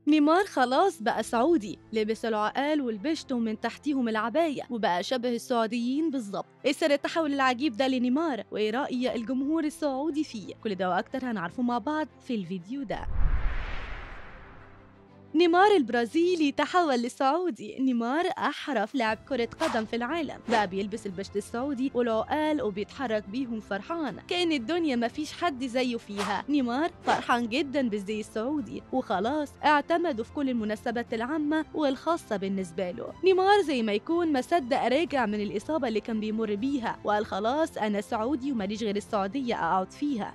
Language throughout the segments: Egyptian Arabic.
نيمار خلاص بقى سعودي لبس العقال والبشت ومن تحتيهم العباية وبقى شبه السعوديين بالظبط ايه سر التحول العجيب ده لنيمار وايه رأي الجمهور السعودي فيه كل ده واكتر هنعرفه مع بعض في الفيديو ده نيمار البرازيلي تحول لسعودي نيمار أحرف لاعب كرة قدم في العالم بقى بيلبس البشت السعودي والعقال وبيتحرك بيهم فرحان كأن الدنيا ما فيش حد زيه فيها نيمار فرحان جدا بالزي السعودي وخلاص اعتمده في كل المناسبات العامة والخاصة بالنسبة له نيمار زي ما يكون ما صدق راجع من الإصابة اللي كان بيمر بيها وقال خلاص أنا سعودي وماليش غير السعودية أقعد فيها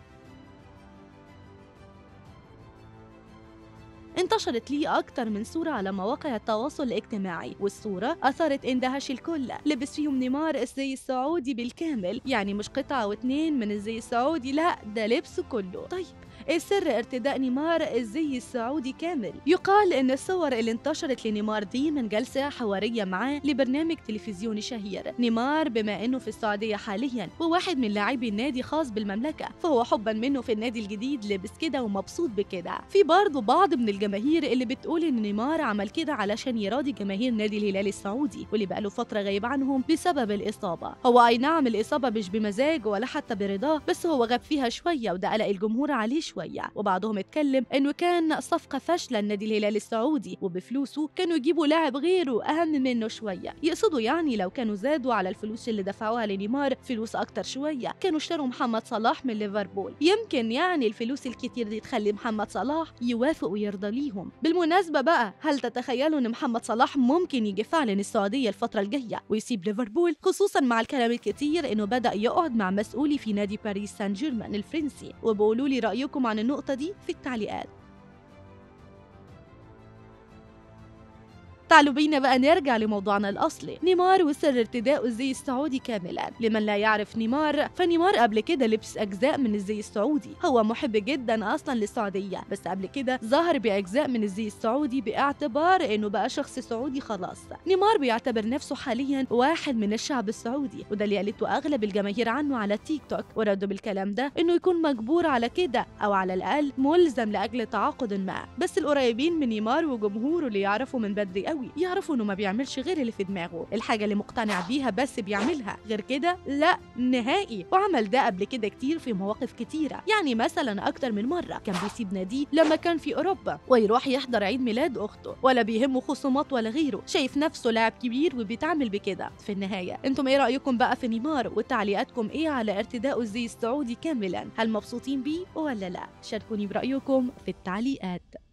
انتشرت لي أكتر من صورة على مواقع التواصل الاجتماعي والصورة أثارت اندهاش الكل لبس فيهم نيمار الزي السعودي بالكامل يعني مش قطعة واتنين من الزي السعودي لا ده لبسه كله طيب ايه سر ارتداء نيمار الزي السعودي كامل يقال ان الصور اللي انتشرت لنيمار دي من جلسة حوارية معاه لبرنامج تلفزيوني شهير نيمار بما انه في السعودية حاليا وواحد من لاعبي النادي خاص بالمملكة فهو حبا منه في النادي الجديد لبس كده ومبسوط بكده في برضه بعض من الجماهير اللي بتقول ان نيمار عمل كده علشان يراضي جماهير نادي الهلال السعودي واللي بقاله فترة غايب عنهم بسبب الإصابة هو أي نعم الإصابة مش بمزاج ولا حتى برضاه بس هو غاب فيها شوية وده قلق الجمهور عليه شوية وبعضهم اتكلم انه كان صفقة فاشلة لنادي الهلال السعودي وبفلوسه كانوا يجيبوا لاعب غيره اهم منه شوية يقصدوا يعني لو كانوا زادوا على الفلوس اللي دفعوها لنيمار فلوس اكتر شوية كانوا اشتروا محمد صلاح من ليفربول يمكن يعني الفلوس الكتير دي تخلي محمد صلاح يوافق ويرضى ليهم بالمناسبة بقى هل تتخيلوا ان محمد صلاح ممكن يجي فعلا السعودية الفترة الجاية ويسيب ليفربول خصوصا مع الكلام الكتير انه بدأ يقعد مع مسؤولي في نادي باريس سان جيرمان الفرنسي وبقولوا لي رأيكم عن النقطة دي في التعليقات تعالوا بينا بقى نرجع لموضوعنا الأصلي نيمار وسر ارتداء الزي السعودي كاملا لمن لا يعرف نيمار فنيمار قبل كده لبس أجزاء من الزي السعودي هو محب جدا أصلا للسعودية بس قبل كده ظهر بأجزاء من الزي السعودي باعتبار إنه بقى شخص سعودي خلاص نيمار بيعتبر نفسه حاليا واحد من الشعب السعودي وده اللي قالته أغلب الجماهير عنه على تيك توك وردوا بالكلام ده إنه يكون مجبور على كده أو على الأقل ملزم لأجل تعاقد ما بس القريبين من نيمار وجمهوره اللي يعرفوا من بدري قوي قوي يعرفوا انه ما بيعملش غير اللي في دماغه الحاجه اللي مقتنع بيها بس بيعملها غير كده لا نهائي وعمل ده قبل كده كتير في مواقف كتيره يعني مثلا اكتر من مره كان بيسيب ناديه لما كان في اوروبا ويروح يحضر عيد ميلاد اخته ولا بيهمه خصومات ولا غيره شايف نفسه لاعب كبير وبيتعامل بكده في النهايه انتم ايه رايكم بقى في نيمار وتعليقاتكم ايه على ارتداء الزي السعودي كاملا هل مبسوطين بيه ولا لا شاركوني برايكم في التعليقات